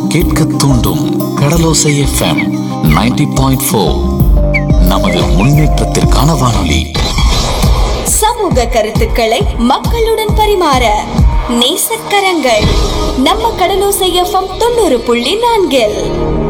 கேட்க தூண்டும் கடலோசை FM 90.4 point four நமது முன்னேற்றத்திற்கான வானொலி சமூக கருத்துக்களை மக்களுடன் பரிமாற நேசக்கரங்கள் நம்ம கடலோசை எஃப்எம் தொண்ணூறு புள்ளி நான்கில்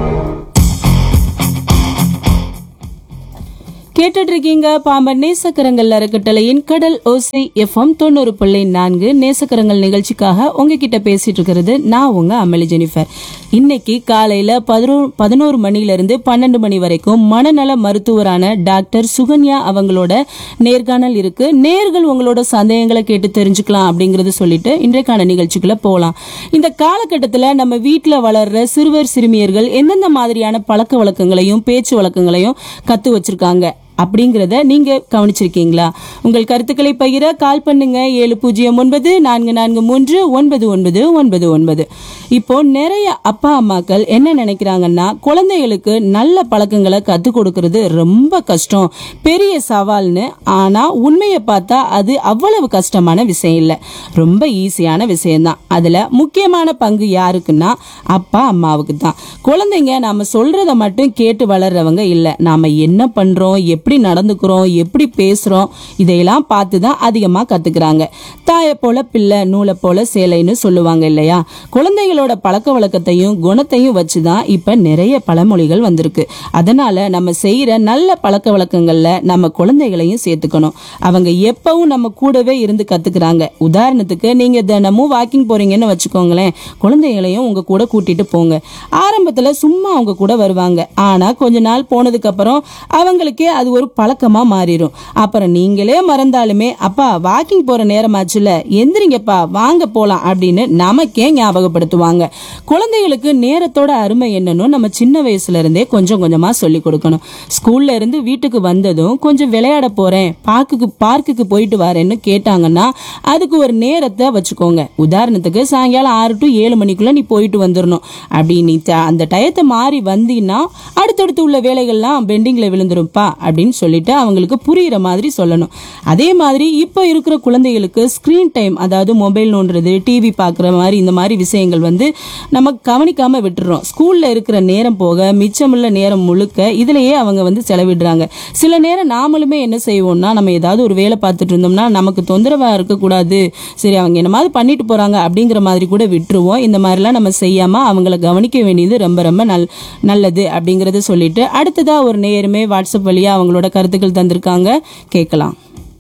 கேட்டுட்டு இருக்கீங்க பாம்பன் நேசக்கரங்கள் அறக்கட்டளையின் கடல் ஓசை எஃப்எம் தொண்ணூறு புள்ளி நான்கு நேசக்கரங்கள் நிகழ்ச்சிக்காக உங்ககிட்ட பேசிட்டு இருக்கிறது நான் உங்க அமளி ஜெனிஃபர் இன்னைக்கு காலையில பதினோரு பதினோரு மணில இருந்து பன்னெண்டு மணி வரைக்கும் மனநல மருத்துவரான டாக்டர் சுகன்யா அவங்களோட நேர்காணல் இருக்கு நேர்கள் உங்களோட சந்தேகங்களை கேட்டு தெரிஞ்சுக்கலாம் அப்படிங்கறது சொல்லிட்டு இன்றைக்கான நிகழ்ச்சிக்குள்ள போகலாம் இந்த காலகட்டத்துல நம்ம வீட்டுல வளர்ற சிறுவர் சிறுமியர்கள் எந்தெந்த மாதிரியான பழக்க வழக்கங்களையும் பேச்சு வழக்கங்களையும் கத்து வச்சிருக்காங்க அப்படிங்கிறத நீங்க கவனிச்சிருக்கீங்களா உங்கள் கருத்துக்களை பகிர கால் பண்ணுங்க ஏழு பூஜ்ஜியம் ஒன்பது நான்கு நான்கு மூன்று ஒன்பது ஒன்பது ஒன்பது ஒன்பது இப்போ நிறைய அப்பா அம்மாக்கள் என்ன நினைக்கிறாங்கன்னா குழந்தைகளுக்கு நல்ல பழக்கங்களை கத்துக் கொடுக்கறது ரொம்ப கஷ்டம் பெரிய சவால்னு ஆனா உண்மையை பார்த்தா அது அவ்வளவு கஷ்டமான விஷயம் இல்லை ரொம்ப ஈஸியான விஷயம்தான் அதுல முக்கியமான பங்கு யாருக்குன்னா அப்பா அம்மாவுக்கு தான் குழந்தைங்க நாம சொல்றத மட்டும் கேட்டு வளர்றவங்க இல்ல நாம என்ன பண்றோம் எப்படி நடந்துக்கிறோம் எப்படி பேசுறோம் இதையெல்லாம் பார்த்து தான் அதிகமா கத்துக்கிறாங்க தாயை போல பிள்ளை நூலை போல சேலைன்னு சொல்லுவாங்க இல்லையா குழந்தைகளோட பழக்க வழக்கத்தையும் குணத்தையும் வச்சுதான் இப்ப நிறைய பழமொழிகள் வந்திருக்கு அதனால நம்ம செய்யற நல்ல பழக்க வழக்கங்கள்ல நம்ம குழந்தைகளையும் சேர்த்துக்கணும் அவங்க எப்பவும் நம்ம கூடவே இருந்து கத்துக்கிறாங்க உதாரணத்துக்கு நீங்க தினமும் வாக்கிங் போறீங்கன்னு வச்சுக்கோங்களேன் குழந்தைகளையும் உங்க கூட கூட்டிட்டு போங்க ஆரம்பத்துல சும்மா அவங்க கூட வருவாங்க ஆனா கொஞ்ச நாள் போனதுக்கு அப்புறம் அவங்களுக்கே அது ஒரு பழக்கமா மாறிடும் அப்புறம் நீங்களே மறந்தாலுமே அப்பா வாக்கிங் போற நேரமாச்சுல எந்திரிங்கப்பா வாங்க போலாம் அப்படின்னு நமக்கே ஞாபகப்படுத்துவாங்க குழந்தைகளுக்கு நேரத்தோட அருமை என்னன்னு நம்ம சின்ன வயசுல இருந்தே கொஞ்சம் கொஞ்சமா சொல்லி கொடுக்கணும் ஸ்கூல்ல இருந்து வீட்டுக்கு வந்ததும் கொஞ்சம் விளையாட போறேன் பார்க்குக்கு பார்க்குக்கு போயிட்டு வரேன்னு கேட்டாங்கன்னா அதுக்கு ஒரு நேரத்தை வச்சுக்கோங்க உதாரணத்துக்கு சாயங்காலம் ஆறு டு ஏழு மணிக்குள்ள நீ போயிட்டு வந்துடணும் அப்படி நீ த- அந்த டயத்தை மாறி வந்தீங்கன்னா அடுத்தடுத்து உள்ள வேலைகள்லாம் பெண்டிங்ல விழுந்துரும்ப்பா அப்படின்னு சொல்லிட்டு அவங்களுக்கு புரியுற மாதிரி சொல்லணும் அதே மாதிரி இப்போ இருக்கிற குழந்தைகளுக்கு ஸ்கிரீன் டைம் அதாவது மொபைல் நோண்டுறது டிவி பார்க்குற மாதிரி இந்த மாதிரி விஷயங்கள் வந்து நம்ம கவனிக்காம விட்டுறோம் ஸ்கூல்ல இருக்கிற நேரம் போக மிச்சமுள்ள நேரம் முழுக்க இதுலயே அவங்க வந்து செலவிடுறாங்க சில நேரம் நாமளுமே என்ன செய்வோம்னா நம்ம ஏதாவது ஒரு வேலை பார்த்துட்டு இருந்தோம்னா நமக்கு தொந்தரவா இருக்கக்கூடாது சரி அவங்க என்னமாவது பண்ணிட்டு போறாங்க அப்படிங்கிற மாதிரி கூட விட்டுருவோம் இந்த மாதிரிலாம் நம்ம செய்யாம அவங்கள கவனிக்க வேண்டியது ரொம்ப ரொம்ப நல் நல்லது அப்படிங்கறத சொல்லிட்டு அடுத்ததா ஒரு நேயருமே வாட்ஸ்அப் வழியா அவங்களோட கருத்துக்கள் தந்திருக்காங்க கேட்கலாம்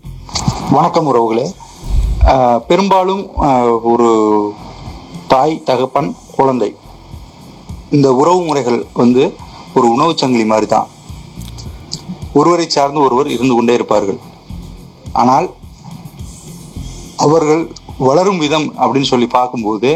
வணக்கம் உறவுகளே ஆஹ் பெரும்பாலும் ஆஹ் ஒரு தாய் தகப்பன் குழந்தை இந்த உறவு முறைகள் வந்து ஒரு உணவுச் சங்கிலி மாதிரி தான் ஒருவரை சார்ந்து ஒருவர் இருந்து கொண்டே இருப்பார்கள் ஆனால் அவர்கள் வளரும் விதம் அப்படின்னு சொல்லி பார்க்கும்போது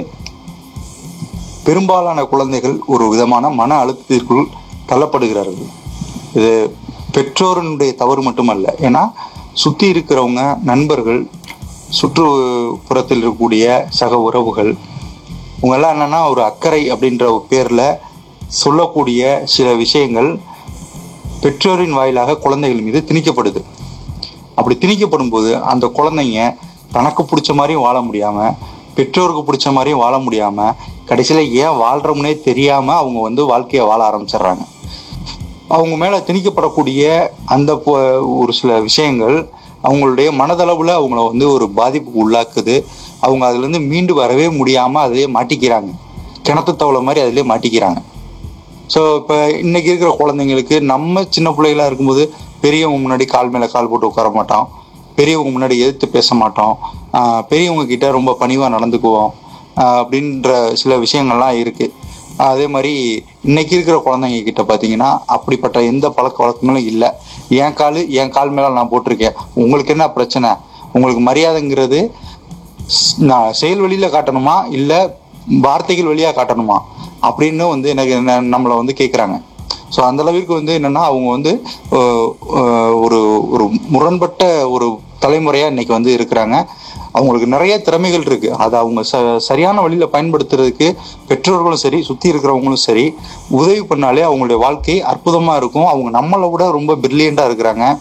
பெரும்பாலான குழந்தைகள் ஒரு விதமான மன அழுத்தத்திற்குள் தள்ளப்படுகிறார்கள் இது பெற்றோரினுடைய தவறு மட்டுமல்ல ஏன்னா சுற்றி இருக்கிறவங்க நண்பர்கள் சுற்றுப்புறத்தில் இருக்கக்கூடிய சக உறவுகள் இவங்கெல்லாம் என்னன்னா ஒரு அக்கறை அப்படின்ற ஒரு பேரில் சொல்லக்கூடிய சில விஷயங்கள் பெற்றோரின் வாயிலாக குழந்தைகள் மீது திணிக்கப்படுது அப்படி திணிக்கப்படும் போது அந்த குழந்தைங்க தனக்கு பிடிச்ச மாதிரியும் வாழ முடியாம பெற்றோருக்கு பிடிச்ச மாதிரியும் வாழ முடியாம கடைசியில ஏன் வாழ்றோம்னே தெரியாம அவங்க வந்து வாழ்க்கையை வாழ ஆரம்பிச்சிடுறாங்க அவங்க மேல திணிக்கப்படக்கூடிய அந்த பொ- ஒரு சில விஷயங்கள் அவங்களுடைய மனதளவுல அவங்கள வந்து ஒரு பாதிப்புக்கு உள்ளாக்குது அவங்க அதுல இருந்து மீண்டு வரவே முடியாம அதிலே மாட்டிக்கிறாங்க கிணத்து தவளை மாதிரி அதிலே மாட்டிக்கிறாங்க ஸோ இப்போ இன்னைக்கு இருக்கிற குழந்தைங்களுக்கு நம்ம சின்ன பிள்ளைகளா இருக்கும்போது பெரியவங்க முன்னாடி கால் மேலே கால் போட்டு உட்கார மாட்டோம் பெரியவங்க முன்னாடி எதிர்த்து பேச மாட்டோம் ஆஹ் பெரியவங்க கிட்ட ரொம்ப பணிவாக நடந்துக்குவோம் ஆஹ் அப்படின்ற சில விஷயங்கள்லாம் இருக்கு அதே மாதிரி இன்னைக்கு இருக்கிற குழந்தைங்க கிட்ட பார்த்தீங்கன்னா அப்படிப்பட்ட எந்த பழக்க வழக்கங்களும் இல்லை என் கால் என் கால் மேலே நான் போட்டிருக்கேன் உங்களுக்கு என்ன பிரச்சனை உங்களுக்கு மரியாதைங்கிறது ஸ்- நான் செயல் வழியில காட்டணுமா இல்ல வார்த்தைகள் வழியா காட்டணுமா அப்படின்னு வந்து எனக்கு என்ன- நம்மளை வந்து கேக்குறாங்க ஸோ அந்த அளவுக்கு வந்து என்னன்னா அவங்க வந்து அஹ், அஹ், ஒரு ஒரு முரண்பட்ட ஒரு தலைமுறையா இன்னைக்கு வந்து இருக்கிறாங்க அவங்களுக்கு நிறைய திறமைகள் இருக்கு அதை அவங்க ச சரியான வழியில பயன்படுத்துறதுக்கு பெற்றோர்களும் சரி சுத்தி இருக்கிறவங்களும் சரி உதவி பண்ணாலே அவங்களுடைய வாழ்க்கை அற்புதமா இருக்கும் அவங்க நம்மளை விட ரொம்ப பிரில்லியண்டா இருக்கிறாங்க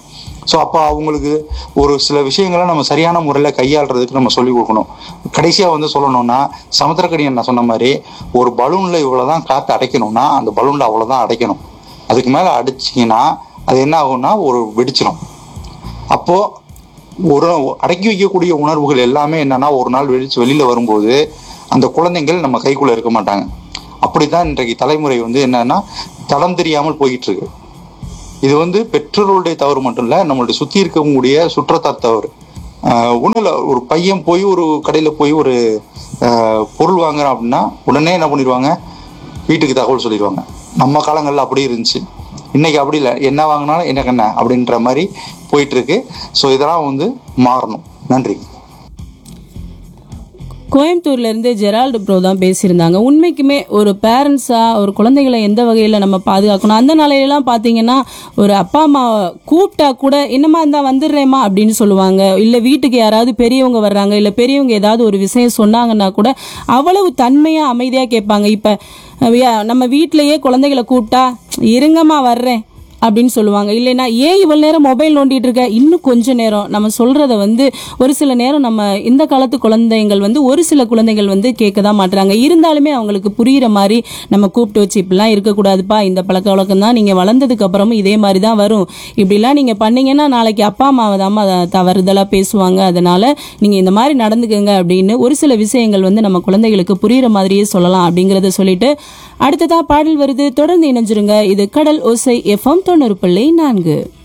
ஸோ அப்போ அவங்களுக்கு ஒரு சில விஷயங்களை நம்ம சரியான முறையில் கையாளுறதுக்கு நம்ம சொல்லிக் கொடுக்கணும் கடைசியாக வந்து சொல்லணும்னா சமுத்திரக்கடியன் நான் சொன்ன மாதிரி ஒரு பலூனில் இவ்வளோதான் காற்று அடைக்கணும்னா அந்த பலூனில் அவ்வளோதான் அடைக்கணும் அதுக்கு மேலே அடிச்சிங்கன்னா அது என்ன ஆகும்னா ஒரு வெடிச்சிடும் அப்போ ஒரு அடக்கி வைக்கக்கூடிய உணர்வுகள் எல்லாமே என்னன்னா ஒரு நாள் வெளிச்சு வெளியில வரும்போது அந்த குழந்தைகள் நம்ம கைக்குள்ள இருக்க மாட்டாங்க அப்படித்தான் இன்றைக்கு தலைமுறை வந்து என்னன்னா தடம் தெரியாமல் போயிட்டு இருக்கு இது வந்து பெற்றோர்களுடைய தவறு மட்டும் இல்ல நம்மளுடைய சுத்தி இருக்கக்கூடிய சுற்றத்தார் தவறு ஆஹ் ஒண்ணும் இல்ல ஒரு பையன் போய் ஒரு கடையில போய் ஒரு ஆஹ் பொருள் வாங்குறான் அப்படின்னா உடனே என்ன பண்ணிடுவாங்க வீட்டுக்கு தகவல் சொல்லிடுவாங்க நம்ம காலங்கள்ல அப்படி இருந்துச்சு இன்னைக்கு அப்படி இல்லை என்ன வாங்கினாலும் எனக்கு என்ன அப்படின்ற மாதிரி போயிட்டு இருக்கு ஸோ இதெல்லாம் வந்து மாறணும் நன்றி கோயம்புத்தூர்ல இருந்து ஜெரால்டு ப்ரோ தான் பேசியிருந்தாங்க உண்மைக்குமே ஒரு பேரண்ட்ஸா ஒரு குழந்தைகளை எந்த வகையில நம்ம பாதுகாக்கணும் அந்த நாளையெல்லாம் பாத்தீங்கன்னா ஒரு அப்பா அம்மா கூப்பிட்டா கூட என்னம்மா இருந்தா வந்துடுறேம்மா அப்படின்னு சொல்லுவாங்க இல்ல வீட்டுக்கு யாராவது பெரியவங்க வர்றாங்க இல்ல பெரியவங்க ஏதாவது ஒரு விஷயம் சொன்னாங்கன்னா கூட அவ்வளவு தன்மையா அமைதியா கேட்பாங்க இப்ப அஹ், யா- நம்ம வீட்டிலேயே குழந்தைகளை கூப்பிட்டா இருங்கம்மா வர்றேன் அப்படின்னு சொல்லுவாங்க இல்லைன்னா ஏன் இவ்வளவு நேரம் மொபைல் நோண்டிட்டு இருக்க இன்னும் கொஞ்ச நேரம் நம்ம சொல்றத வந்து ஒரு சில நேரம் நம்ம இந்த காலத்து குழந்தைகள் வந்து ஒரு சில குழந்தைகள் வந்து கேட்க தான் மாட்டுறாங்க இருந்தாலுமே அவங்களுக்கு புரியுற மாதிரி நம்ம கூப்பிட்டு வச்சு இப்படிலாம் இருக்கக்கூடாதுப்பா இந்த பழக்க வழக்கம் தான் நீங்க வளர்ந்ததுக்கு அப்புறமும் இதே மாதிரி தான் வரும் இப்படிலாம் நீங்க பண்ணீங்கன்னா நாளைக்கு அப்பா அம்மாவை தான் தவறுதலா பேசுவாங்க அதனால நீங்க இந்த மாதிரி நடந்துக்கங்க அப்படின்னு ஒரு சில விஷயங்கள் வந்து நம்ம குழந்தைகளுக்கு புரியுற மாதிரியே சொல்லலாம் அப்படிங்கறத சொல்லிட்டு அடுத்ததா பாடல் வருது தொடர்ந்து இணைஞ்சிருங்க இது கடல் ஓசை எஃப்எம் தொண்ணூறு பிள்ளை நான்கு